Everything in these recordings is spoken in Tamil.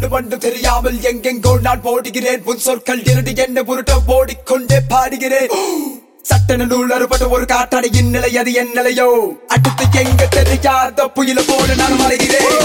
கண்டு கொண்டு தெரியாமல் எங்கெங்கோ நான் போடுகிறேன் உன் சொற்கள் இரண்டு என்ன உருட்ட ஓடிக்கொண்டே பாடுகிறேன் சட்டன நூல் அறுபட்ட ஒரு காட்டாடியின் நிலை அது என் நிலையோ அடுத்து எங்க தெரியாத புயல போல நான் மறைகிறேன்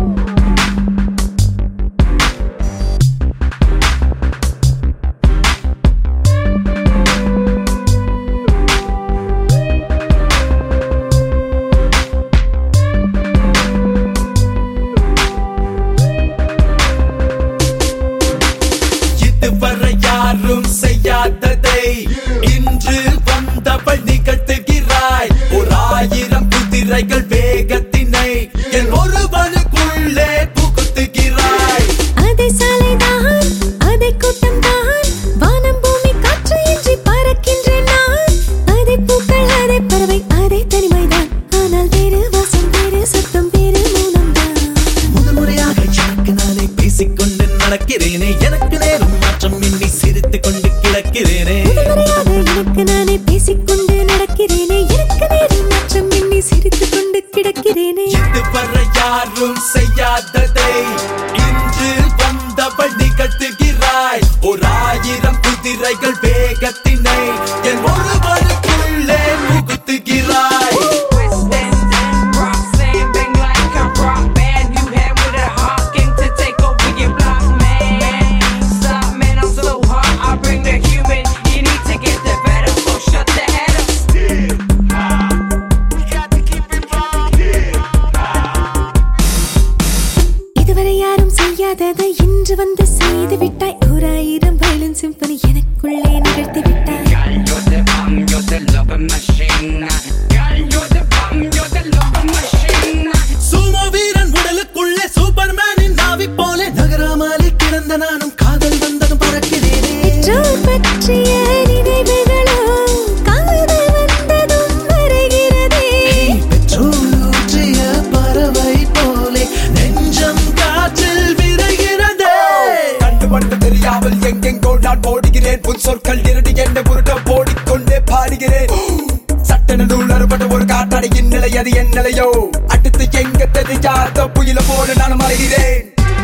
இதுவரை யாரும் செய்யாததை இன்று வந்தவள் நிகழ்த்துகிறாய் ஒரு ஆயிரம் குதிரைகள் வேகத்தினை என் ஒருவனுக்குள்ளே புகுத்துகிறாய் அதை சாலைதான் அதை கூட்டம்தான் வானம் பூமி காற்று இன்றி பறக்கின்ற நான் அதை பூக்கள் அதை பறவை அதை தனிமைதான் ஆனால் வேறு வாசம் வேறு சத்தம் வேறு மௌனம்தான் முதல் முறையாக எனக்கு நானே பேசிக்கொண்டு நடக்கிறேனே எனக்கு நேரம் மாற்றம் இன்றி சிரித்துக் கொண்டு கிடக்கிறேனே முதல்முறையாக எனக்கு நானே பேசிக்கொண்டு நடக்கிறேனே எனக்கு நேரம் மாற்றம் எண்ணி சிரித்துக் கொண்டு கிடக்கிறேனே இதுவரை யாரும் செய்யாததை இன்று வந்தவள் நிகழ்த்துகிறாய் ஒரு ஆயிரம் குதிரைகள் வேகத்தினை என் ஒருவனுக்குள்ளே புகுத்துகிறாய் Twisting and rock, saying bang like a rock band. You had with a hawking to take over your block, man. Stop, man, I'm so hot. I bring the human. You need to get the better, so shut the head up. இதுவரை யாரும் செய்யாததை இன்று வந்து செய்து விட்டாய் ஓராயிரம் வயலின் சிம்பனி எனக்குள்ளே நிகழ்த்தி விட்டாய் Girl, you're the bomb, you're the loving machine. Girl, you're the bomb, you're the loving machine. சூமோ வீரன் உடலுக்குள்ளே சூப்பர்மேனின் நாவி போல நகராமலே கிடந்த நானும் காதல் வந்ததும் பறக்கிறேனே பெற்றோர் பற்றிய நினைவுகளோ காதல் வந்ததும் வருகிறதே பெட்ரோல் ஊற்றிய பறவை போலே நெஞ்சம் காற்றில் விரைகிறதே கண்டு கொண்டு தெரியாமல் எங்கெங்கோ நான் போடுகிறேன் உன் சொற்கள் இரண்டு என்ன உருட்ட ஓடிக்கொண்டே பாடுகிறேன் சட்டன நூல் அறுபட்ட ஒரு காட்டாடியின் நிலை அது என் நிலையோ அடுத்து எங்க தெரியாத புயல போல நான் மறைகிறேன்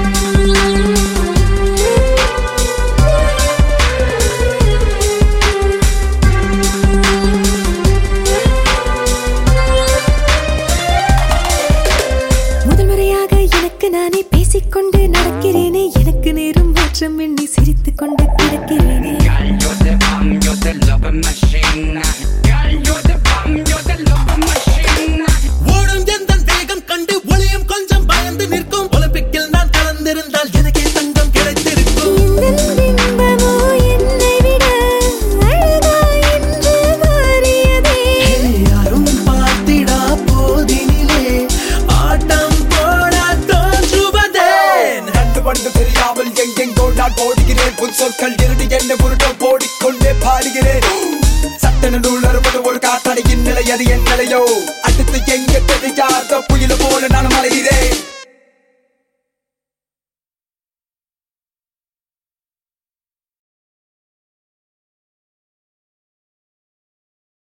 முதல் முறையாக எனக்கு நானே பேசிக்கொண்டு நடக்கிறேனே எனக்கு நேரும் மாற்றம் எண்ணி சிரித்துக் கொண்டு கிடக்கிறேனே Girl, you're the bomb, you're the loving machine. Girl, you're the bomb, you're the loving machine. ஓடும் எந்த வேகம் கண்டு ஒளியும் கொஞ்சம் பயந்து நிற்கும் ஒலிம்பிக்கில் நான் கலந்திருந்தால் எனக்கே தங்கம் கிடைத்திருக்கும் இந்த பிம்பமோ என்னை விட அழகா என்று மாறியதே யாரும் பார்த்திடா போதினிலே ஆட்டம் போட தோன்றுவதே கண்டு கொண்டு தெரியாமல் எங்கெங்கோ நான் போடுகிறேன் உன் சொற்கள் இரண்டு என்ன உருட்ட ஓடிக்கொண்டே பாடுகிறேன் சட்டன நூல் அறுபட்ட ஒரு காட்டாடியின் நிலை அது என் நிலையோ அடுத்து எங்க தெரியாத புயல போல நான் மறைகிறேன்